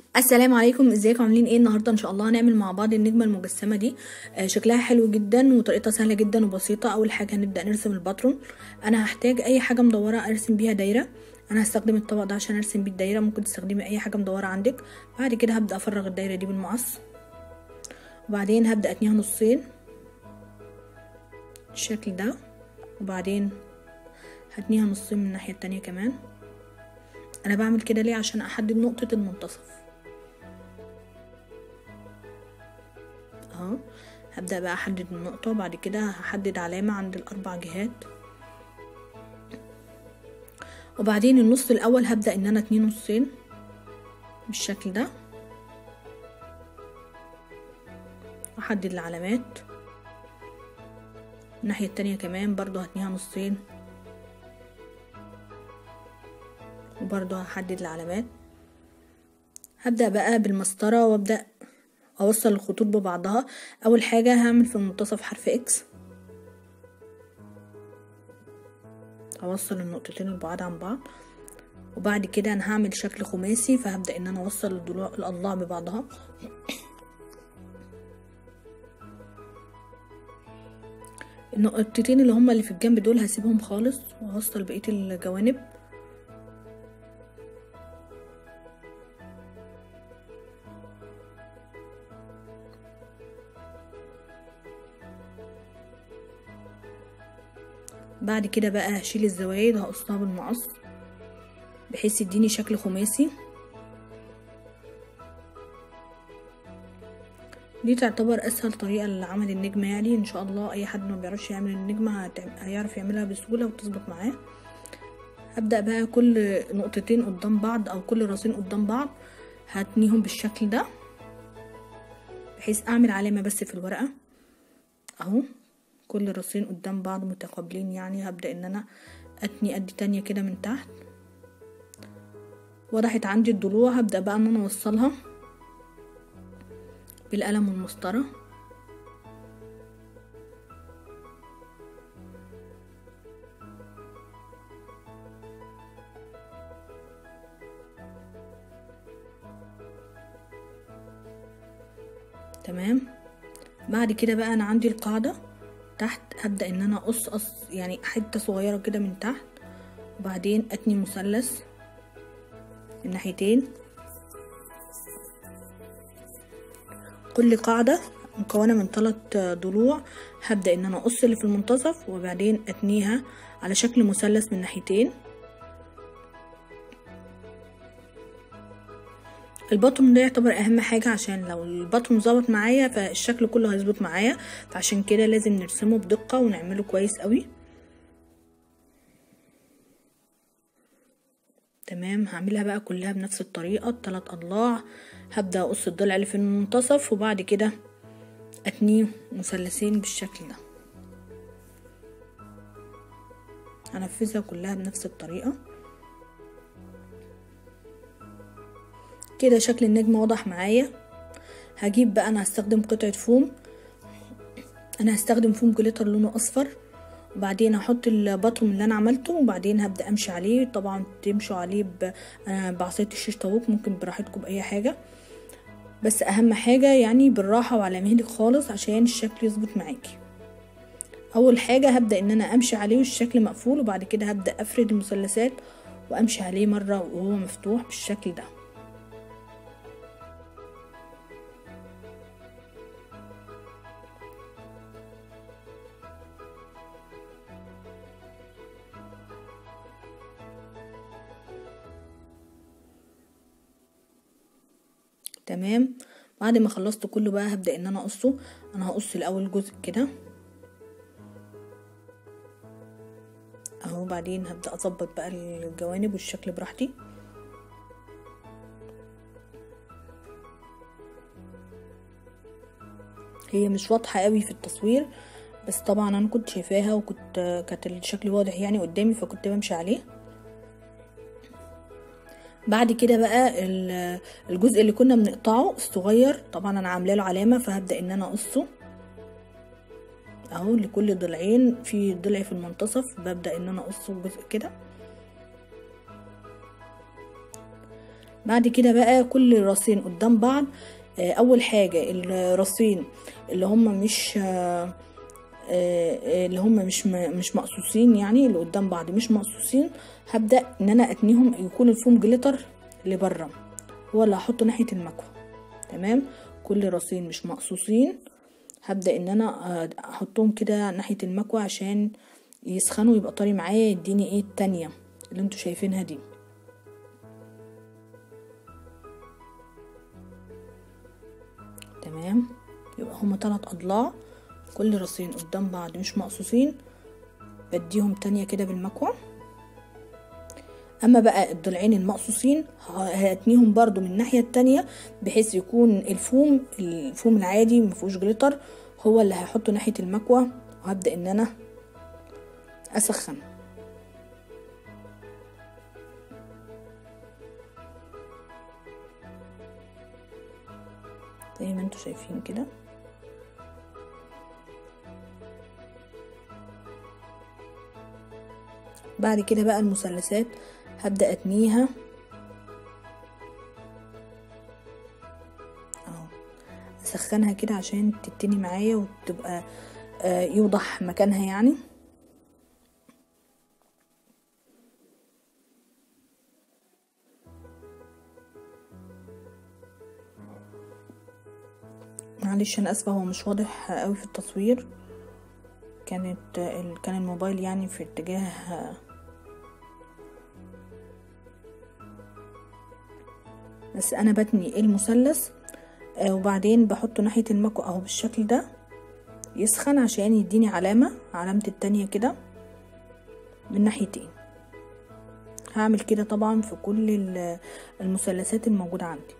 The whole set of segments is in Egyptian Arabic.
السلام عليكم ازيكم عاملين ايه النهارده ان شاء الله هنعمل مع بعض النجمه المجسمه دي آه شكلها حلو جدا وطريقتها سهله جدا وبسيطه اول حاجه هنبدا نرسم الباترون انا هحتاج اي حاجه مدوره ارسم بيها دايره انا هستخدم الطبق ده عشان ارسم بيه الدايره ممكن تستخدمي اي حاجه مدوره عندك بعد كده هبدا افرغ الدايره دي بالمقص وبعدين هبدا اتنيها نصين بالشكل ده وبعدين هتنيها نصين من الناحيه التانية كمان انا بعمل كده ليه عشان احدد نقطه المنتصف اهو هبدأ بقى احدد النقطة وبعد كده هحدد علامة عند الاربع جهات وبعدين النص الاول هبدأ ان انا اتنين نصين بالشكل ده احدد العلامات الناحية التانية كمان برضو هتنيها نصين وبرضو هحدد العلامات هبدأ بقى بالمسطرة وابدأ اوصل الخطوط ببعضها اول حاجة هعمل في المنتصف حرف اكس اوصل النقطتين البعاد عن بعض وبعد كده انا هعمل شكل خماسي فهبدأ ان انا اوصل الاضلاع ببعضها النقطتين اللي هما اللي في الجنب دول هسيبهم خالص واوصل بقية الجوانب بعد كده بقى هشيل الزوايد هقصها بالمقص بحيث يديني شكل خماسي دي تعتبر اسهل طريقه لعمل النجمه يعني ان شاء الله اي حد ما بيعرفش يعمل النجمه هيعرف يعملها بسهوله وتظبط معاه هبدا بقى كل نقطتين قدام بعض او كل راسين قدام بعض هتنيهم بالشكل ده بحيث اعمل علامه بس في الورقه اهو كل راسين قدام بعض متقابلين يعني هبدأ ان انا اتني قد تانية كده من تحت وضحت عندي الضلوع هبدأ بقى ان انا اوصلها بالقلم والمسطرة تمام بعد كده بقى انا عندي القاعده تحت هبدأ ان انا اقص قص يعني حتة صغيرة كده من تحت وبعدين اتني مثلث من ناحيتين كل قاعدة مكونة من ثلاث ضلوع هبدأ ان انا اقص اللي في المنتصف وبعدين اتنيها على شكل مثلث من ناحيتين البطن ده يعتبر اهم حاجة عشان لو البطن ظبط معايا فالشكل كله هيظبط معايا فعشان كده لازم نرسمه بدقة ونعمله كويس قوي تمام هعملها بقى كلها بنفس الطريقة التلات اضلاع هبدأ اقص الضلع اللي في المنتصف وبعد كده اتنيه مثلثين بالشكل ده هنفذها كلها بنفس الطريقه كده شكل النجمة واضح معايا هجيب بقى انا هستخدم قطعة فوم انا هستخدم فوم جليتر لونه اصفر وبعدين هحط البطرم اللي انا عملته وبعدين هبدا امشي عليه طبعا تمشوا عليه بعصايه الشيش طاووق ممكن براحتكم باي حاجه بس اهم حاجه يعني بالراحه وعلى مهلك خالص عشان الشكل يظبط معاكي اول حاجه هبدا ان انا امشي عليه والشكل مقفول وبعد كده هبدا افرد المثلثات وامشي عليه مره وهو مفتوح بالشكل ده تمام بعد ما خلصت كله بقى هبدأ ان انا اقصه انا هقص الاول جزء كده اهو بعدين هبدأ اظبط بقى الجوانب والشكل براحتي هي مش واضحة قوي في التصوير بس طبعا انا كنت شايفاها وكنت كانت الشكل واضح يعني قدامي فكنت بمشي عليه بعد كده بقى الجزء اللي كنا بنقطعه الصغير طبعا انا عامله له علامه فهبدا ان انا اقصه اهو لكل ضلعين في ضلع في المنتصف ببدا ان انا اقصه جزء كده بعد كده بقى كل راسين قدام بعض آه، اول حاجه الراسين اللي هم مش آه، آه، اللي هم مش م- مش مقصوصين يعني اللي قدام بعض مش مقصوصين هبدا ان انا اتنيهم يكون الفوم جليتر اللي بره هو اللي هحطه ناحيه المكوى تمام كل راسين مش مقصوصين هبدا ان انا آه، احطهم كده ناحيه المكوى عشان يسخنوا يبقى طري معايا يديني ايه التانية اللي انتوا شايفينها دي تمام يبقى هما تلات اضلاع كل راسين قدام بعض مش مقصوصين بديهم تانية كده بالمكوى اما بقى الضلعين المقصوصين ه- هاتنيهم برضو من الناحية التانية بحيث يكون الفوم الفوم العادي مفيهوش جليتر هو اللي هحطه ناحية المكوى وهبدأ ان انا اسخن زي ما انتوا شايفين كده بعد كده بقى المثلثات هبدأ اتنيها اهو اسخنها كده عشان تتني معايا وتبقى آه، يوضح مكانها يعني معلش انا اسفه هو مش واضح قوي في التصوير كانت ال- كان الموبايل يعني في اتجاه بس انا بتني المثلث آه، وبعدين بحطه ناحيه المكوى اهو بالشكل ده يسخن عشان يديني علامه علامه التانية كده من ناحيتين هعمل كده طبعا في كل ال- المثلثات الموجوده عندي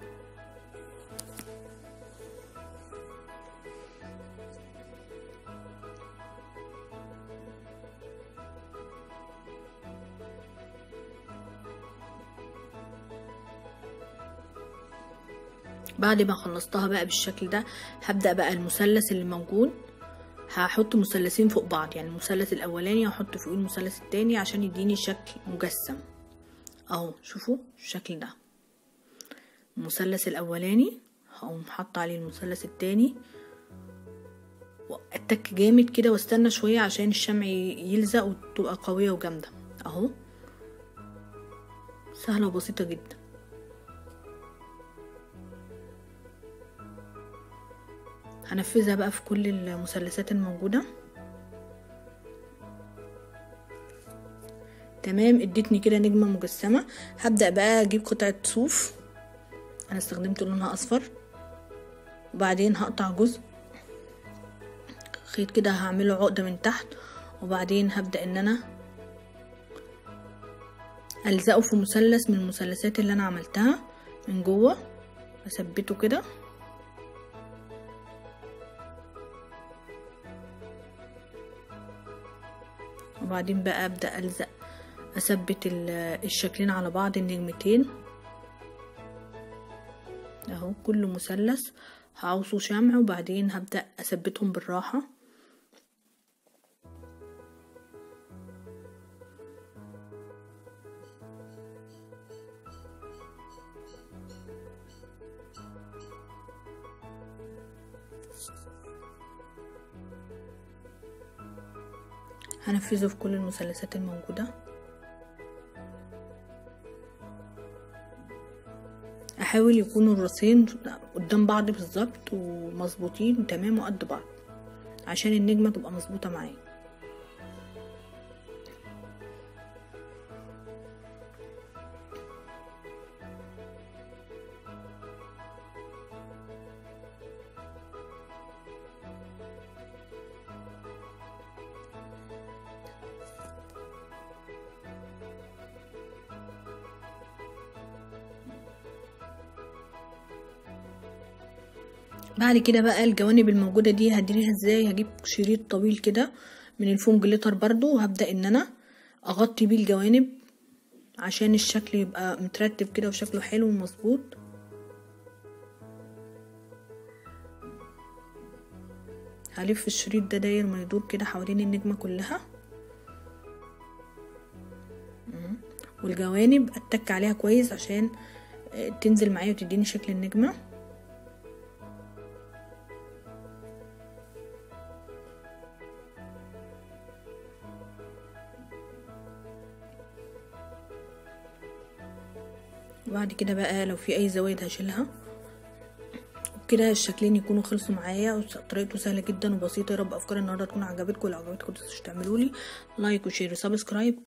بعد ما خلصتها بقى بالشكل ده هبدأ بقى المثلث اللي موجود هحط مثلثين فوق بعض يعني المثلث الاولاني هحط فوقيه المثلث التاني عشان يديني شكل مجسم اهو شوفوا الشكل ده المثلث الاولاني هقوم حاطه عليه المثلث التاني واتك جامد كده واستنى شويه عشان الشمع ي- يلزق وتبقى قويه وجامده اهو سهله وبسيطه جدا هنفذها بقى في كل المثلثات الموجودة تمام ادتني كده نجمة مجسمة هبدأ بقى اجيب قطعة صوف انا استخدمت لونها اصفر وبعدين هقطع جزء خيط كده هعمله عقدة من تحت وبعدين هبدأ ان انا الزقه في مثلث من المثلثات اللي انا عملتها من جوه اثبته كده وبعدين بقى ابدا الزق اثبت ال- الشكلين على بعض النجمتين اهو كل مثلث هعوصه شمع وبعدين هبدا اثبتهم بالراحه هنفذه في كل المثلثات الموجودة احاول يكونوا الراسين قدام بعض بالظبط ومظبوطين تمام وقد بعض عشان النجمة تبقى مظبوطة معايا بعد كده بقى الجوانب الموجودة دي هديريها ازاي هجيب شريط طويل كده من الفوم جليتر برضو وهبدأ ان انا اغطي بيه الجوانب عشان الشكل يبقى مترتب كده وشكله حلو ومظبوط هلف الشريط ده داير ما يدور كده حوالين النجمة كلها مم. والجوانب اتك عليها كويس عشان تنزل معايا وتديني شكل النجمة وبعد كده بقى لو في اي زوايد هشيلها كده الشكلين يكونوا خلصوا معايا طريقته سهله جدا وبسيطه يا رب افكار النهارده تكون عجبتكم لو عجبتكم متنسوش تعملوا لي لايك وشير وسبسكرايب